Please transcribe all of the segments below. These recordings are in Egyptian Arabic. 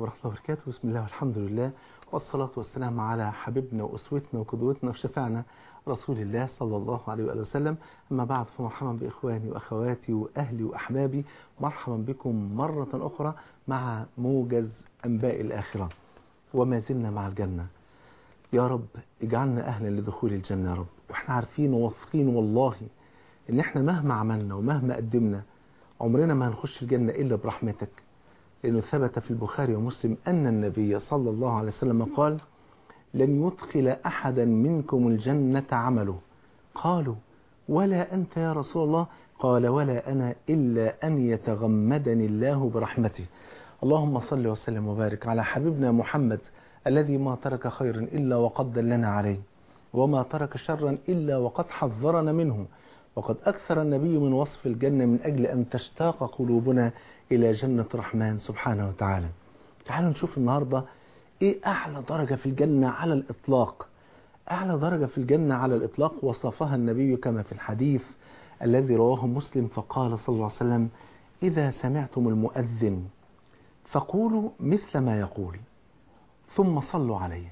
ورحمة الله وبركاته بسم الله والحمد لله والصلاة والسلام على حبيبنا وأسوتنا وقدوتنا وشفعنا رسول الله صلى الله عليه وآله وسلم أما بعد فمرحبا بإخواني وأخواتي وأهلي وأحبابي مرحبا بكم مرة أخرى مع موجز أنباء الآخرة وما زلنا مع الجنة يا رب اجعلنا أهلا لدخول الجنة يا رب وإحنا عارفين وواثقين والله إن إحنا مهما عملنا ومهما قدمنا عمرنا ما هنخش الجنة إلا برحمتك لأنه ثبت في البخاري ومسلم أن النبي صلى الله عليه وسلم قال لن يدخل أحدا منكم الجنة عمله قالوا ولا أنت يا رسول الله قال ولا أنا إلا أن يتغمدني الله برحمته اللهم صل وسلم وبارك على حبيبنا محمد الذي ما ترك خيرا إلا وقد دلنا عليه وما ترك شرا إلا وقد حذرنا منه وقد أكثر النبي من وصف الجنة من أجل أن تشتاق قلوبنا إلى جنة الرحمن سبحانه وتعالى تعالوا نشوف النهاردة إيه أعلى درجة في الجنة على الإطلاق أعلى درجة في الجنة على الإطلاق وصفها النبي كما في الحديث الذي رواه مسلم فقال صلى الله عليه وسلم إذا سمعتم المؤذن فقولوا مثل ما يقول ثم صلوا عليه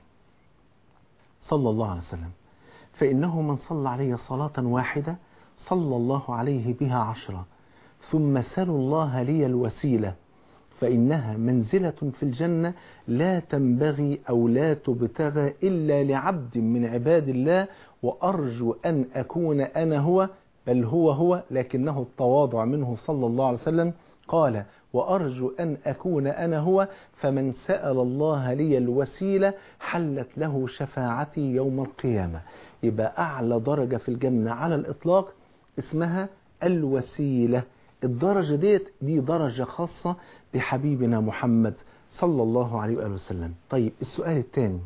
صلى الله عليه وسلم فإنه من صلى عليه صلاة واحدة صلى الله عليه بها عشرة ثم سلوا الله لي الوسيلة فإنها منزلة في الجنة لا تنبغي أو لا تبتغى إلا لعبد من عباد الله وأرجو أن أكون أنا هو بل هو هو لكنه التواضع منه صلى الله عليه وسلم قال وأرجو أن أكون أنا هو فمن سأل الله لي الوسيلة حلت له شفاعتي يوم القيامة يبقى أعلى درجة في الجنة على الإطلاق اسمها الوسيلة الدرجة ديت دي درجة خاصة بحبيبنا محمد صلى الله عليه وآله وسلم طيب السؤال الثاني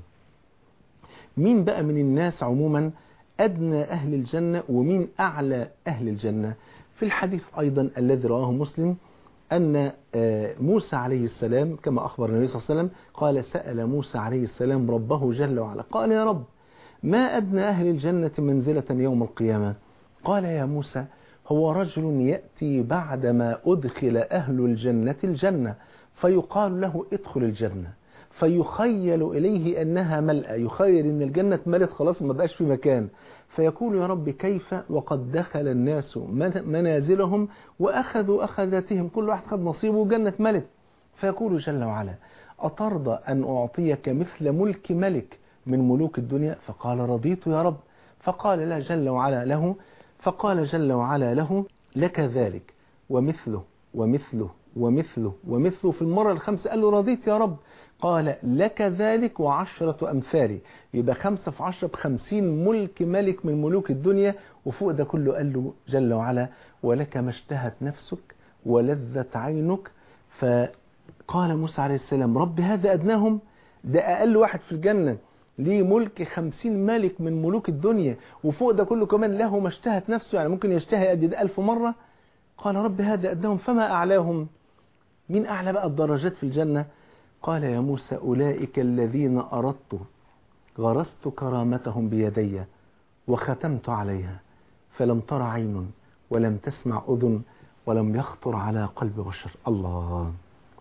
مين بقى من الناس عموما أدنى أهل الجنة ومين أعلى أهل الجنة في الحديث أيضا الذي رواه مسلم أن موسى عليه السلام كما أخبر النبي صلى الله عليه وسلم قال سأل موسى عليه السلام ربه جل وعلا قال يا رب ما أدنى أهل الجنة منزلة يوم القيامة قال يا موسى هو رجل يأتي بعدما أدخل أهل الجنة الجنة فيقال له ادخل الجنة فيخيل إليه أنها ملأة يخيل أن الجنة ملت خلاص ما بقاش في مكان فيقول يا رب كيف وقد دخل الناس منازلهم وأخذوا أخذاتهم كل واحد خد نصيبه وجنة ملت فيقول جل وعلا أترضى أن أعطيك مثل ملك ملك من ملوك الدنيا فقال رضيت يا رب فقال لا جل وعلا له فقال جل وعلا له لك ذلك ومثله ومثله ومثله ومثله في المرة الخامسة قال له رضيت يا رب قال لك ذلك وعشرة أمثالي يبقى خمسة في عشرة بخمسين ملك ملك من ملوك الدنيا وفوق ده كله قال له جل وعلا ولك ما اشتهت نفسك ولذت عينك فقال موسى عليه السلام رب هذا أدناهم ده أقل واحد في الجنة ليه ملك خمسين ملك من ملوك الدنيا وفوق ده كله كمان له ما اشتهت نفسه يعني ممكن يشتهي قد ده ألف مرة قال رب هذا أدناهم فما أعلاهم مين أعلى بقى الدرجات في الجنة قال يا موسى أولئك الذين أردت غرست كرامتهم بيدي وختمت عليها فلم تر عين ولم تسمع أذن ولم يخطر على قلب بشر الله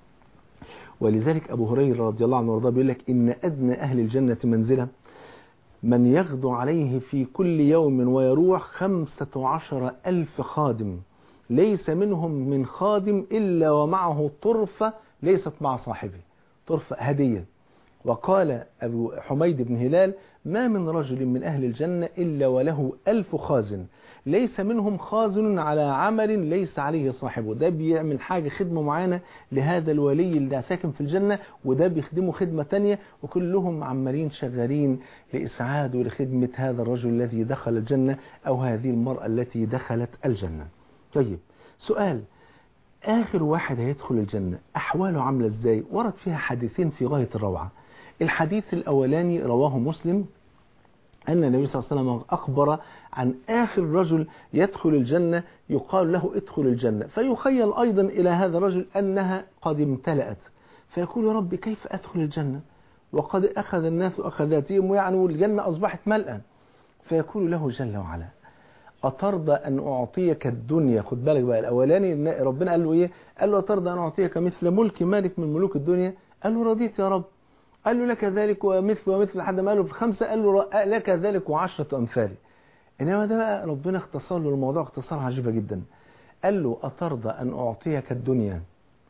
ولذلك أبو هريرة رضي الله عنه وارضاه بيقول لك إن أدنى أهل الجنة منزلة من يغدو عليه في كل يوم ويروح خمسة عشر ألف خادم ليس منهم من خادم إلا ومعه طرفة ليست مع صاحبه طرفة هدية وقال أبو حميد بن هلال ما من رجل من أهل الجنة إلا وله ألف خازن ليس منهم خازن على عمل ليس عليه صاحبه ده بيعمل حاجة خدمة معينة لهذا الولي اللي ساكن في الجنة وده بيخدمه خدمة تانية وكلهم عمالين شغالين لإسعاد ولخدمة هذا الرجل الذي دخل الجنة أو هذه المرأة التي دخلت الجنة طيب سؤال آخر واحد هيدخل الجنة أحواله عاملة إزاي ورد فيها حديثين في غاية الروعة الحديث الأولاني رواه مسلم أن النبي صلى الله عليه وسلم أخبر عن آخر رجل يدخل الجنة يقال له ادخل الجنة فيخيل أيضا إلى هذا الرجل أنها قد امتلأت فيقول يا رب كيف أدخل الجنة وقد أخذ الناس أخذاتهم ويعني والجنة أصبحت ملأ فيقول له جل وعلا أترضى أن أعطيك الدنيا خد بالك بقى الأولاني ربنا قال له إيه قال له أترضى أن أعطيك مثل ملك مالك من ملوك الدنيا قال له رضيت يا رب قال له لك ذلك ومثل ومثل لحد ما قال له في خمسة قال له لك ذلك وعشرة أمثالي إنما ده بقى ربنا اختصر له الموضوع اختصار عجيبة جدا قال له أترضى أن أعطيك الدنيا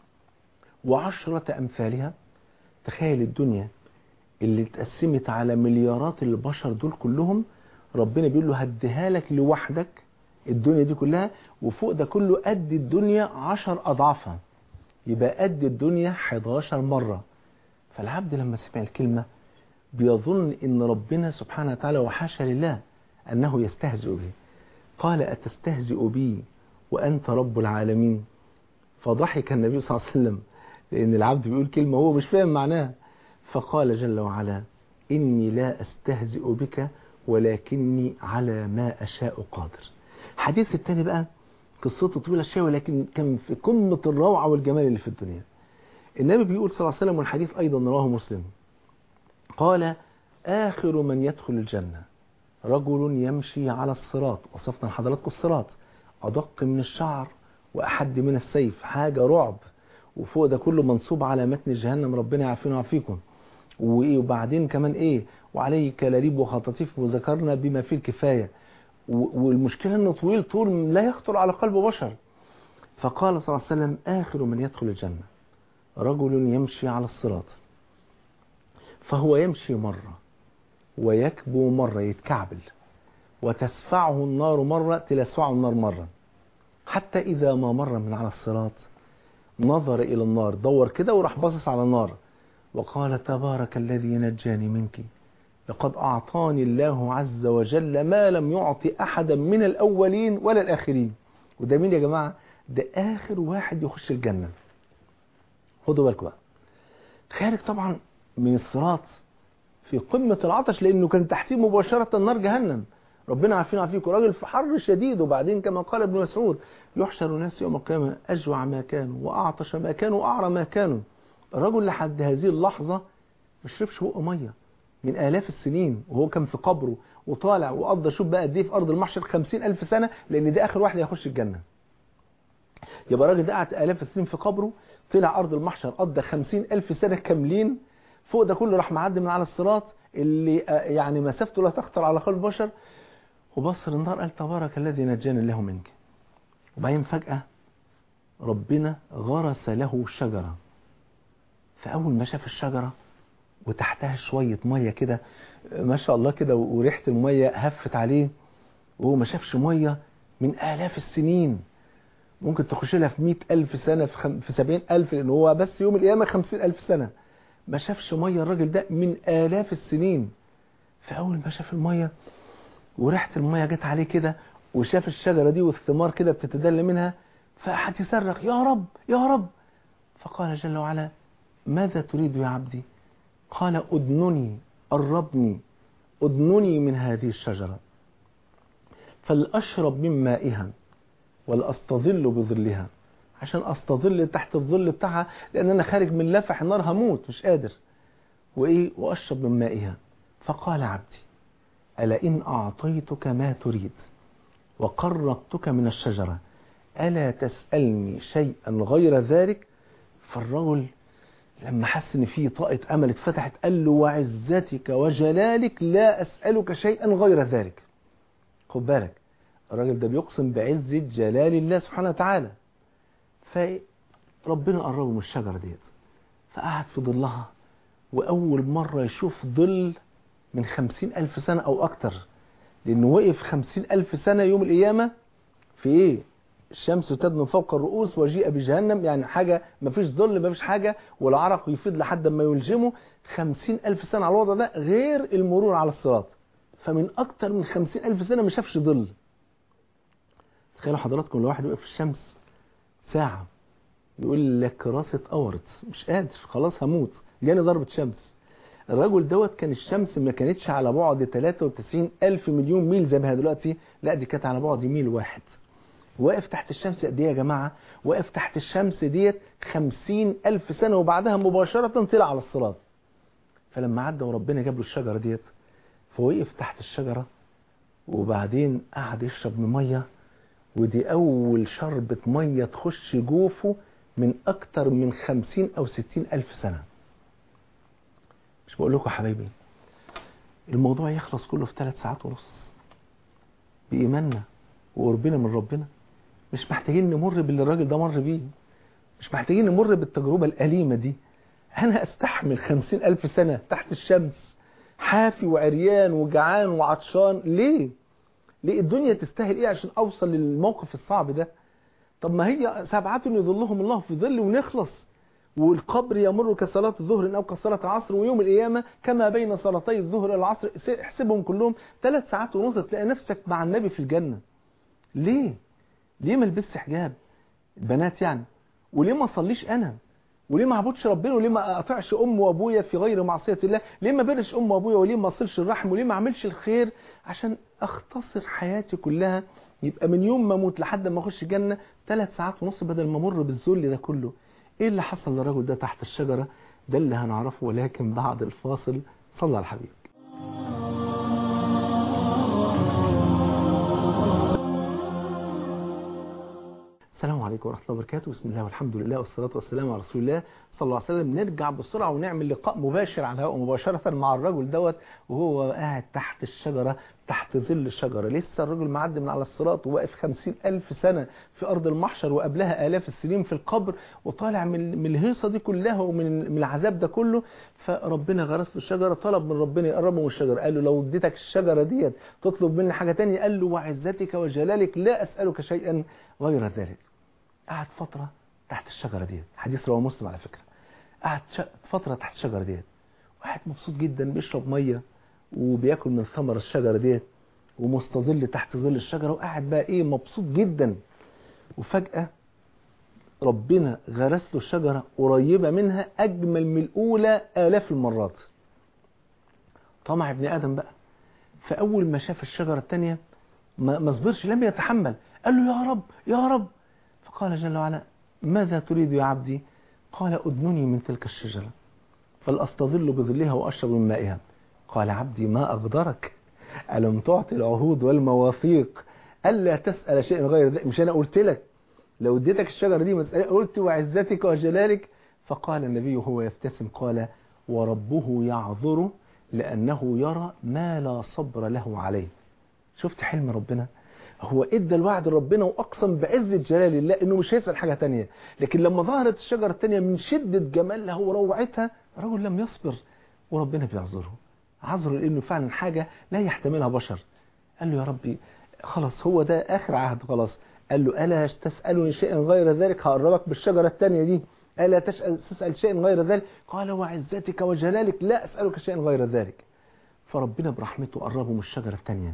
وعشرة أمثالها تخيل الدنيا اللي اتقسمت على مليارات البشر دول كلهم ربنا بيقول له هديها لك لوحدك الدنيا دي كلها وفوق ده كله قد الدنيا عشر أضعافها يبقى قد الدنيا 11 مرة فالعبد لما سمع الكلمة بيظن ان ربنا سبحانه وتعالى وحاشا لله انه يستهزئ به قال اتستهزئ بي وانت رب العالمين فضحك النبي صلى الله عليه وسلم لان العبد بيقول كلمة هو مش فاهم معناها فقال جل وعلا اني لا استهزئ بك ولكني على ما اشاء قادر الحديث الثاني بقى قصته طويلة شوية ولكن كان في قمة الروعة والجمال اللي في الدنيا النبي بيقول صلى الله عليه وسلم والحديث أيضا رواه مسلم قال آخر من يدخل الجنة رجل يمشي على الصراط وصفنا لحضراتكم الصراط أدق من الشعر وأحد من السيف حاجة رعب وفوق ده كله منصوب على متن جهنم ربنا يعافينا ويعافيكم وإيه وبعدين كمان إيه وعليه كلاليب وخطاطيف وذكرنا بما فيه الكفاية والمشكلة انه طويل طول لا يخطر على قلب بشر فقال صلى الله عليه وسلم آخر من يدخل الجنة رجل يمشي على الصراط فهو يمشي مرة ويكبو مرة يتكعبل وتسفعه النار مرة تلسعه النار مرة حتى إذا ما مر من على الصراط نظر إلى النار دور كده وراح باصص على النار وقال تبارك الذي نجاني منك لقد أعطاني الله عز وجل ما لم يعطي أحدا من الأولين ولا الآخرين وده مين يا جماعة ده آخر واحد يخش الجنة خدوا بالكم بقى خارج طبعا من الصراط في قمة العطش لأنه كان تحتيه مباشرة نار جهنم ربنا عارفين عارفيكم راجل في حر شديد وبعدين كما قال ابن مسعود يحشر الناس يوم القيامة أجوع ما كانوا وأعطش ما كانوا وأعرى ما كانوا الرجل لحد هذه اللحظة ما شربش بقه ميه من آلاف السنين وهو كان في قبره وطالع وقضى شوف بقى قد ايه في أرض المحشر خمسين ألف سنة لأن ده آخر واحد هيخش الجنة يبقى الراجل ده قعد آلاف السنين في قبره طلع أرض المحشر قضى خمسين ألف سنة كاملين فوق ده كله راح معدي من على الصراط اللي يعني مسافته لا تخطر على قلب بشر وبص النار قال تبارك الذي نجاني الله منك وبعدين فجأة ربنا غرس له شجرة فأول ما شاف الشجرة وتحتها شوية مية كده ما شاء الله كده وريحة المية هفت عليه وهو ما شافش مية من آلاف السنين ممكن تخش لها في مئة ألف سنة في, خم... في سبعين ألف لأن هو بس يوم القيامة خمسين ألف سنة ما شافش مية الراجل ده من آلاف السنين فأول ما شاف المية وريحة المية جت عليه كده وشاف الشجرة دي والثمار كده بتتدلى منها فقعد يصرخ يا رب يا رب فقال جل وعلا ماذا تريد يا عبدي قال أدنني قربني أدنني من هذه الشجرة فلأشرب من مائها ولأستظل بظلها عشان أستظل تحت الظل بتاعها لأن أنا خارج من لفح النار هموت مش قادر وإيه وأشرب من مائها فقال عبدي ألا إن أعطيتك ما تريد وقربتك من الشجرة ألا تسألني شيئا غير ذلك فالرجل لما حس ان في طاقة امل اتفتحت قال له وعزتك وجلالك لا اسألك شيئا غير ذلك خد بالك الراجل ده بيقسم بعزة جلال الله سبحانه وتعالى فربنا قربه من الشجرة ديت فقعد في ظلها وأول مرة يشوف ظل من خمسين ألف سنة أو أكتر لأنه وقف خمسين ألف سنة يوم القيامة في إيه الشمس تدنو فوق الرؤوس وجيء بجهنم يعني حاجة ما فيش ظل ما فيش حاجة والعرق يفيض لحد ما يلجمه خمسين ألف سنة على الوضع ده غير المرور على الصراط فمن أكتر من خمسين ألف سنة ما شافش ظل تخيلوا حضراتكم لو واحد وقف في الشمس ساعة يقول لك راسة قورت مش قادر خلاص هموت جاني ضربة شمس الرجل دوت كان الشمس ما كانتش على بعد 93 ألف مليون ميل زي ما هي دلوقتي لا دي كانت على بعد ميل واحد واقف تحت الشمس قد ايه يا جماعة واقف تحت الشمس ديت خمسين ألف سنة وبعدها مباشرة طلع على الصراط فلما عدى وربنا جاب له الشجرة ديت فوقف تحت الشجرة وبعدين قعد يشرب من مية ودي أول شربة مية تخش جوفه من أكتر من خمسين أو ستين ألف سنة مش بقول لكم حبايبي الموضوع يخلص كله في ثلاث ساعات ونص بإيماننا وقربنا من ربنا مش محتاجين نمر باللي الراجل ده مر بيه مش محتاجين نمر بالتجربة الأليمة دي أنا أستحمل خمسين ألف سنة تحت الشمس حافي وعريان وجعان وعطشان ليه ليه الدنيا تستاهل ايه عشان اوصل للموقف الصعب ده طب ما هي سبعة يظلهم الله في ظل ونخلص والقبر يمر كصلاة الظهر أو كصلاة العصر ويوم القيامة كما بين صلاتي الظهر والعصر احسبهم كلهم ثلاث ساعات ونص تلاقي نفسك مع النبي في الجنة ليه؟ ليه ما البسش حجاب؟ البنات يعني وليه ما اصليش أنا؟ وليه ما اعبدش ربنا وليه ما اقطعش امي وابويا في غير معصيه الله ليه ما برش امي وابويا وليه ما اصلش الرحم وليه ما اعملش الخير عشان اختصر حياتي كلها يبقى من يوم ما اموت لحد ما اخش الجنه ثلاث ساعات ونص بدل ما امر بالذل ده كله ايه اللي حصل للراجل ده تحت الشجره ده اللي هنعرفه ولكن بعد الفاصل صلى على الحبيب السلام عليكم ورحمة الله وبركاته بسم الله والحمد لله والصلاة والسلام على رسول الله صلى الله عليه وسلم نرجع بسرعة ونعمل لقاء مباشر على الهواء مباشرة مع الرجل دوت وهو قاعد تحت الشجرة تحت ظل الشجرة لسه الرجل معدي من على الصراط وواقف خمسين ألف سنة في أرض المحشر وقبلها آلاف السنين في القبر وطالع من من الهيصة دي كلها ومن من العذاب ده كله فربنا غرس له الشجرة طلب من ربنا يقربه من الشجرة قال له لو اديتك الشجرة ديت تطلب مني حاجة تانية قال له وعزتك وجلالك لا أسألك شيئا غير ذلك قعد فترة تحت الشجرة ديت حديث رواه مسلم على فكرة قعد فترة تحت الشجرة ديت واحد مبسوط جدا بيشرب مية وبياكل من ثمر الشجرة ديت ومستظل تحت ظل الشجرة وقاعد بقى ايه مبسوط جدا وفجأة ربنا غرس له الشجرة قريبة منها أجمل من الأولى آلاف المرات طمع ابن آدم بقى فأول ما شاف الشجرة التانية ما صبرش لم يتحمل قال له يا رب يا رب فقال جل وعلا ماذا تريد يا عبدي قال أدنني من تلك الشجرة فلأستظل بظلها وأشرب من مائها قال عبدي ما أغدرك ألم تعطي العهود والمواثيق ألا تسأل شيء غير ذلك مش أنا قلت لك لو اديتك الشجرة دي قلت وعزتك وجلالك فقال النبي وهو يبتسم قال وربه يعذره لأنه يرى ما لا صبر له عليه شفت حلم ربنا هو ادى الوعد لربنا واقسم بعزه جلال الله انه مش هيسال حاجه تانية لكن لما ظهرت الشجره التانية من شده جمالها وروعتها الرجل لم يصبر وربنا بيعذره عذره لانه فعلا حاجه لا يحتملها بشر قال له يا ربي خلاص هو ده اخر عهد خلاص قال له الا تسالني شيئا غير ذلك هقربك بالشجره التانية دي الا تسال تسال شيئا غير ذلك قال وعزتك وجلالك لا اسالك شيئا غير ذلك فربنا برحمته قربه من الشجره التانية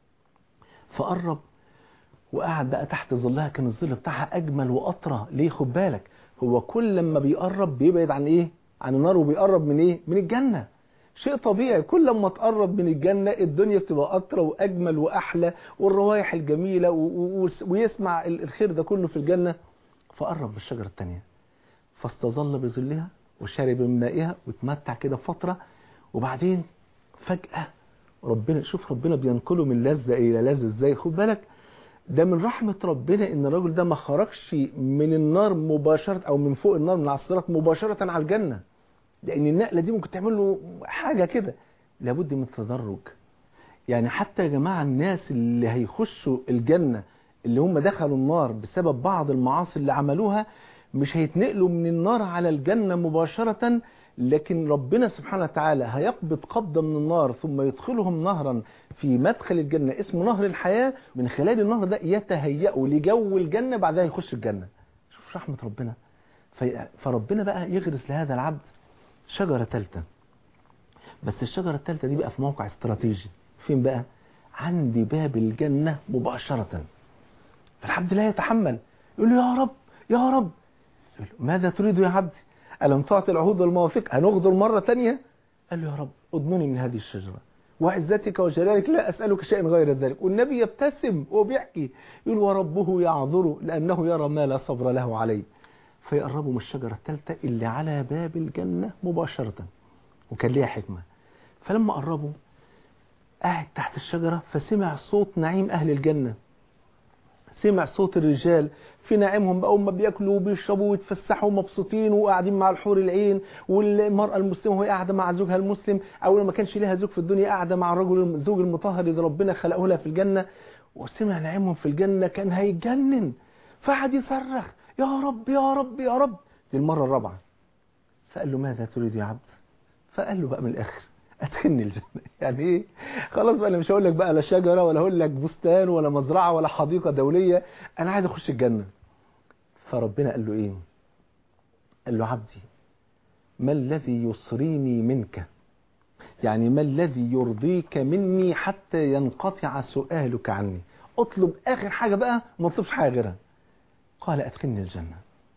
فقرب وقعد بقى تحت ظلها كان الظل بتاعها اجمل واطرى ليه خد بالك هو كل لما بيقرب بيبعد عن ايه عن النار وبيقرب من ايه من الجنه شيء طبيعي كل لما تقرب من الجنة الدنيا بتبقى أطرى وأجمل وأحلى والروايح الجميلة ويسمع الخير ده كله في الجنة فقرب بالشجرة التانية فاستظل بظلها وشرب من مائها واتمتع كده فترة وبعدين فجأة ربنا شوف ربنا بينقله من لذة إلى لذة إزاي خد بالك ده من رحمة ربنا ان الراجل ده ما خرجش من النار مباشرة او من فوق النار من على الصراط مباشرة على الجنة لان النقلة دي ممكن تعمل له حاجة كده لابد من التدرج يعني حتى يا جماعة الناس اللي هيخشوا الجنة اللي هم دخلوا النار بسبب بعض المعاصي اللي عملوها مش هيتنقلوا من النار على الجنة مباشرة لكن ربنا سبحانه وتعالى هيقبض قبضة من النار ثم يدخلهم نهرا في مدخل الجنة اسمه نهر الحياة من خلال النهر ده يتهيأوا لجو الجنة بعدها يخش الجنة شوف رحمة ربنا فربنا بقى يغرس لهذا العبد شجرة ثالثة بس الشجرة الثالثة دي بقى في موقع استراتيجي فين بقى عند باب الجنة مباشرة فالعبد لا يتحمل يقول له يا رب يا رب ماذا تريد يا عبدي ألم تعطي العهود والمواثيق هنغدر مرة تانية قال له يا رب اضمني من هذه الشجرة وعزتك وجلالك لا أسألك شيئا غير ذلك والنبي يبتسم وهو بيحكي يقول وربه يعذره لأنه يرى ما لا صبر له عليه فيقربوا من الشجرة الثالثة اللي على باب الجنة مباشرة وكان ليها حكمة فلما قربوا قاعد تحت الشجرة فسمع صوت نعيم أهل الجنة سمع صوت الرجال في نعيمهم بقى هم بياكلوا وبيشربوا ويتفسحوا مبسوطين وقاعدين مع الحور العين والمرأة المسلمة وهي قاعدة مع زوجها المسلم أو لما كانش ليها زوج في الدنيا قاعدة مع الرجل الزوج المطهر اللي ربنا خلقه لها في الجنة وسمع نعيمهم في الجنة كان هيتجنن فقعد يصرخ يا رب يا رب يا رب دي المرة الرابعة فقال له ماذا تريد يا عبد فقال له بقى من الآخر ادخلني الجنة يعني ايه خلاص بقى انا مش هقول لك بقى لا شجرة ولا هقول لك بستان ولا مزرعة ولا حديقة دولية انا عايز اخش الجنة فربنا قال له ايه قال له عبدي ما الذي يصريني منك يعني ما الذي يرضيك مني حتى ينقطع سؤالك عني اطلب اخر حاجة بقى ما تطلبش حاجة غيرها قال ادخلني الجنة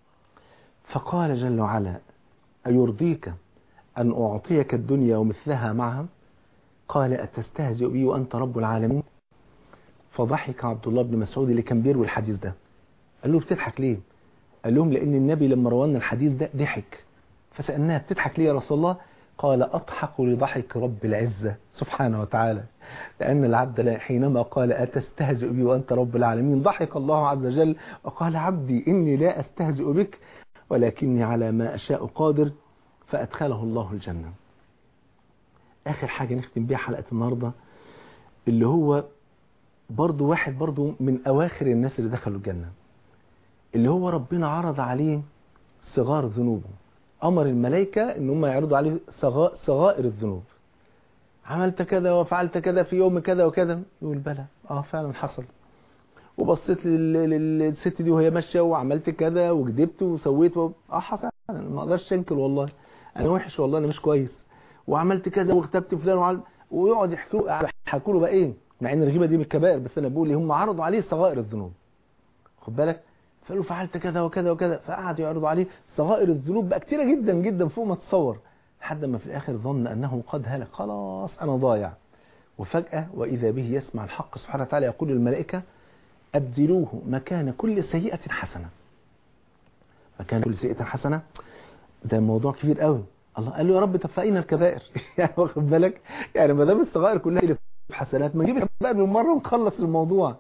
فقال جل وعلا أيرضيك أن أعطيك الدنيا ومثلها معها قال أتستهزئ بي وأنت رب العالمين فضحك عبد الله بن مسعود اللي كان بيروي الحديث ده قال له بتضحك ليه قال لهم لأن النبي لما روانا الحديث ده ضحك فسألناه بتضحك ليه يا رسول الله قال أضحك لضحك رب العزة سبحانه وتعالى لأن العبد حينما قال أتستهزئ بي وأنت رب العالمين ضحك الله عز وجل وقال عبدي إني لا أستهزئ بك ولكني على ما أشاء قادر فأدخله الله الجنة آخر حاجة نختم بيها حلقة النهاردة اللي هو برضو واحد برضو من أواخر الناس اللي دخلوا الجنة اللي هو ربنا عرض عليه صغار ذنوبه أمر الملائكة إن هم يعرضوا عليه صغائر الذنوب عملت كذا وفعلت كذا في يوم كذا وكذا يقول بلى اه فعلا حصل وبصيت للست دي وهي ماشيه وعملت كذا وكذبت وسويت و... اه حصل ما اقدرش انكر والله انا وحش والله انا مش كويس وعملت كذا واغتبت فلان وعمل... ويقعد يحكوا يحكوا له بقى ايه مع ان الغيبه دي من الكبائر بس انا بقول هم عرضوا عليه صغائر الذنوب خد بالك فقال له فعلت كذا وكذا وكذا فقعدوا يعرضوا عليه صغائر الذنوب بقى كتيره جدا جدا فوق ما تتصور لحد ما في الاخر ظن انه قد هلك خلاص انا ضايع وفجاه واذا به يسمع الحق سبحانه وتعالى يقول للملائكه أبدلوه مكان كل سيئة حسنة مكان كل سيئة حسنة ده موضوع كبير قوي الله قال له يا رب طب فأين الكبائر يعني واخد بالك يعني ما دام الصغائر كلها اللي في حسنات ما نجيب الكبائر من مرة ونخلص الموضوع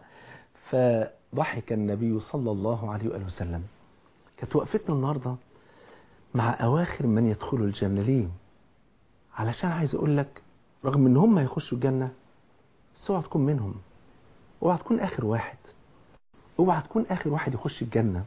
فضحك النبي صلى الله عليه وآله وسلم كانت وقفتنا النهاردة مع أواخر من يدخلوا الجنة ليه علشان عايز أقول لك رغم ان هم هيخشوا الجنة بس اوعى تكون منهم اوعى تكون آخر واحد اوعى تكون اخر واحد يخش الجنة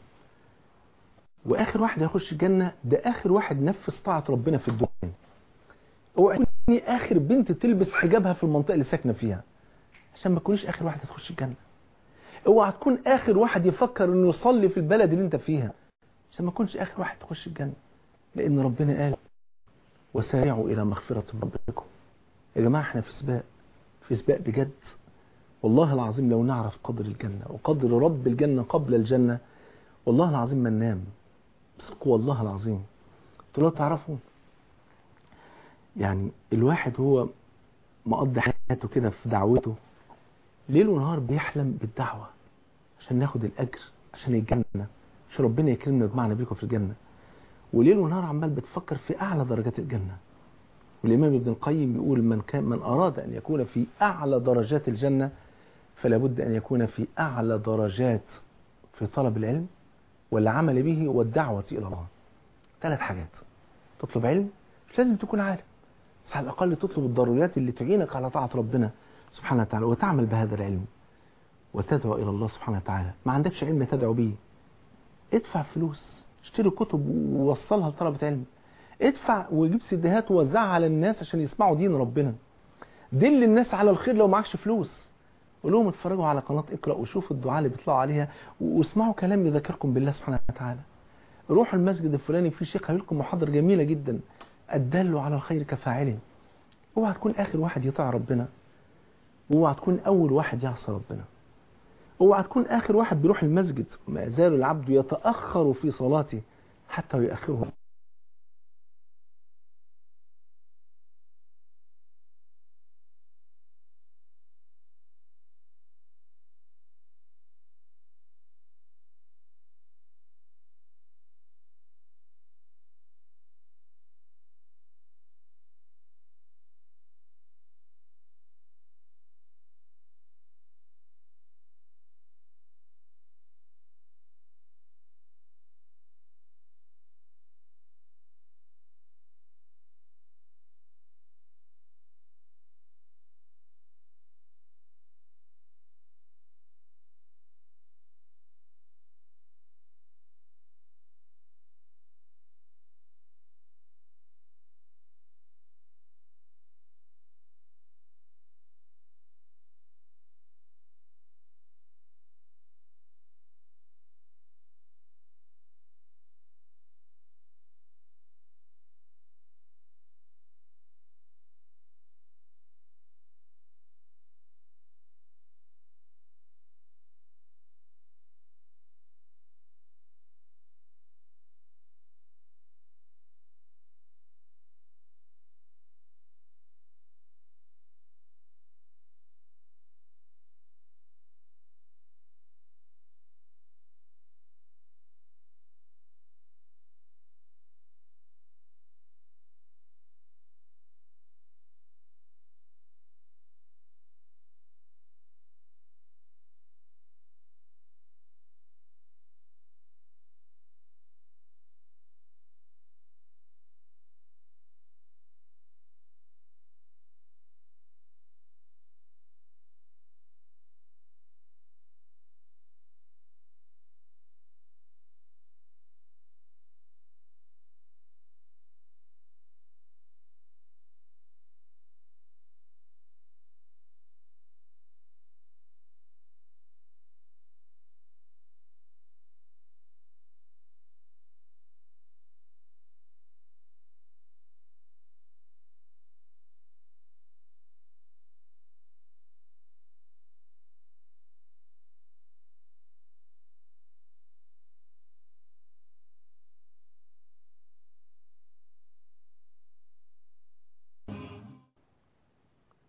واخر واحد يخش الجنة ده اخر واحد نفذ طاعة ربنا في الدنيا اوعى تكوني اخر بنت تلبس حجابها في المنطقة اللي ساكنة فيها عشان ما تكونيش اخر واحد تخش الجنة اوعى تكون اخر واحد يفكر انه يصلي في البلد اللي انت فيها عشان ما تكونش اخر واحد تخش الجنة لان ربنا قال وسارعوا الى مغفرة ربكم يا جماعة احنا في سباق في سباق بجد والله العظيم لو نعرف قدر الجنة وقدر رب الجنة قبل الجنة والله العظيم ما ننام بس والله العظيم انتوا لو تعرفوا يعني الواحد هو مقضي حياته كده في دعوته ليل ونهار بيحلم بالدعوة عشان ناخد الأجر عشان الجنة عشان ربنا يكرمنا ويجمعنا بيكم في الجنة وليل ونهار عمال بتفكر في أعلى درجات الجنة والإمام ابن القيم بيقول من, كان من أراد أن يكون في أعلى درجات الجنة فلا بد أن يكون في أعلى درجات في طلب العلم والعمل به والدعوة إلى الله ثلاث حاجات تطلب علم مش لازم تكون عالم بس على الأقل تطلب الضروريات اللي تعينك على طاعة ربنا سبحانه وتعالى وتعمل بهذا العلم وتدعو إلى الله سبحانه وتعالى ما عندكش علم تدعو به ادفع فلوس اشتري كتب ووصلها لطلبة علم ادفع وجيب سيديهات ووزعها على الناس عشان يسمعوا دين ربنا دل الناس على الخير لو معكش فلوس قول لهم اتفرجوا على قناة اقرأ وشوفوا الدعاء اللي بيطلعوا عليها واسمعوا كلام يذكركم بالله سبحانه وتعالى روحوا المسجد الفلاني في شيخ هيقول لكم محاضرة جميلة جدا الدل على الخير كفاعله اوعى تكون اخر واحد يطيع ربنا اوعى تكون اول واحد يعصى ربنا اوعى تكون اخر واحد بيروح المسجد ما يزال العبد يتأخر في صلاته حتى يؤخره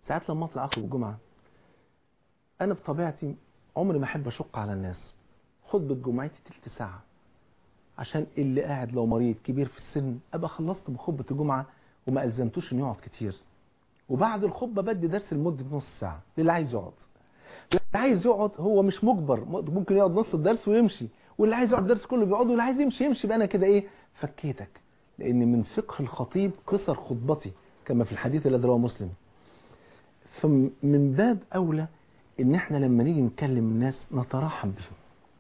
ساعات لما اطلع اخطب الجمعه انا بطبيعتي عمري ما احب اشق على الناس خطبه جمعتي تلت ساعه عشان اللي قاعد لو مريض كبير في السن ابقى خلصت بخطبه الجمعه وما الزمتوش انه يقعد كتير وبعد الخطبه بدي درس لمده نص ساعه للي عايز يقعد اللي عايز يقعد هو مش مجبر ممكن يقعد نص الدرس ويمشي واللي عايز يقعد الدرس كله بيقعد واللي عايز يمشي يمشي بقى انا كده ايه فكيتك لان من فقه الخطيب قصر خطبتي كما في الحديث الذي رواه مسلم فمن باب اولى ان احنا لما نيجي نكلم الناس نترحم بهم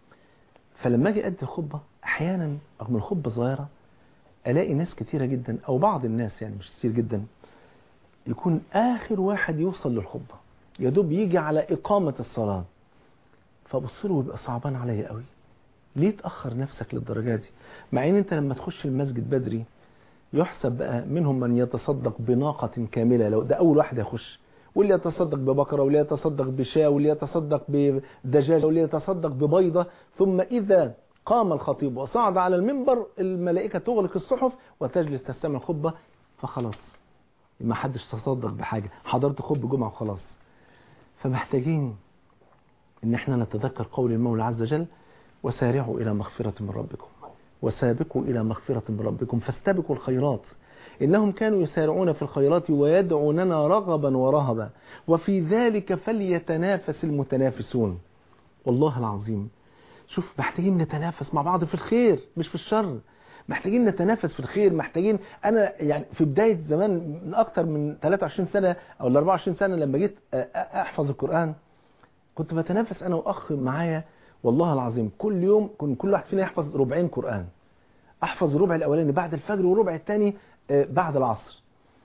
فلما اجي ادي الخطبه احيانا رغم الخطبه صغيره الاقي ناس كتيره جدا او بعض الناس يعني مش كتير جدا يكون اخر واحد يوصل للخطبه يا دوب يجي على اقامه الصلاه فابص له ويبقى صعبان عليا قوي ليه تاخر نفسك للدرجه دي مع ان انت لما تخش المسجد بدري يحسب بقى منهم من يتصدق بناقه كامله لو ده اول واحد يخش واللي يتصدق ببقرة واللي يتصدق بشاة واللي يتصدق بدجاجة واللي يتصدق ببيضة ثم إذا قام الخطيب وصعد على المنبر الملائكة تغلق الصحف وتجلس تستمع الخطبة فخلاص ما حدش تصدق بحاجة حضرت خطبة جمعة وخلاص فمحتاجين ان احنا نتذكر قول المولى عز وجل وسارعوا إلى مغفرة من ربكم وسابقوا إلى مغفرة من ربكم فاستبقوا الخيرات إنهم كانوا يسارعون في الخيرات ويدعوننا رغبا ورهبا وفي ذلك فليتنافس المتنافسون والله العظيم شوف محتاجين نتنافس مع بعض في الخير مش في الشر محتاجين نتنافس في الخير محتاجين انا يعني في بدايه زمان من اكتر من 23 سنه او 24 سنه لما جيت احفظ القران كنت بتنافس انا واخ معايا والله العظيم كل يوم كن كل واحد فينا يحفظ ربعين قران احفظ الربع الاولاني بعد الفجر والربع الثاني بعد العصر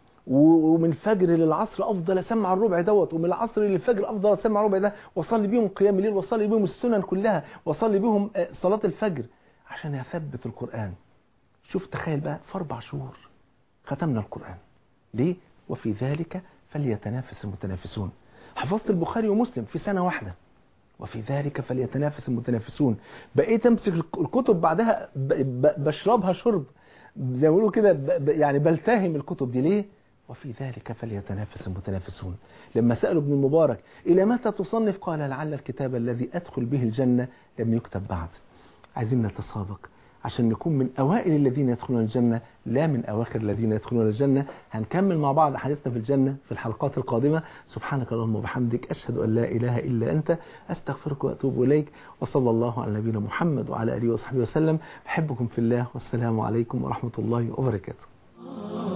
ومن الفجر للعصر افضل اسمع الربع دوت ومن العصر للفجر افضل اسمع الربع ده واصلي بيهم قيام الليل واصلي بيهم السنن كلها واصلي بيهم صلاه الفجر عشان اثبت القران شوف تخيل بقى في اربع شهور ختمنا القران ليه وفي ذلك فليتنافس المتنافسون حفظت البخاري ومسلم في سنه واحده وفي ذلك فليتنافس المتنافسون بقيت امسك الكتب بعدها بشربها شرب زي ما بيقولوا كده يعني بلتهم الكتب دي ليه وفي ذلك فليتنافس المتنافسون لما سألوا ابن المبارك إلى متى تصنف قال لعل الكتاب الذي أدخل به الجنة لم يكتب بعد عايزين نتسابق عشان نكون من أوائل الذين يدخلون الجنة لا من أواخر الذين يدخلون الجنة هنكمل مع بعض حديثنا في الجنة في الحلقات القادمة سبحانك اللهم وبحمدك أشهد أن لا إله إلا أنت أستغفرك وأتوب إليك وصلى الله على نبينا محمد وعلى آله وصحبه وسلم أحبكم في الله والسلام عليكم ورحمة الله وبركاته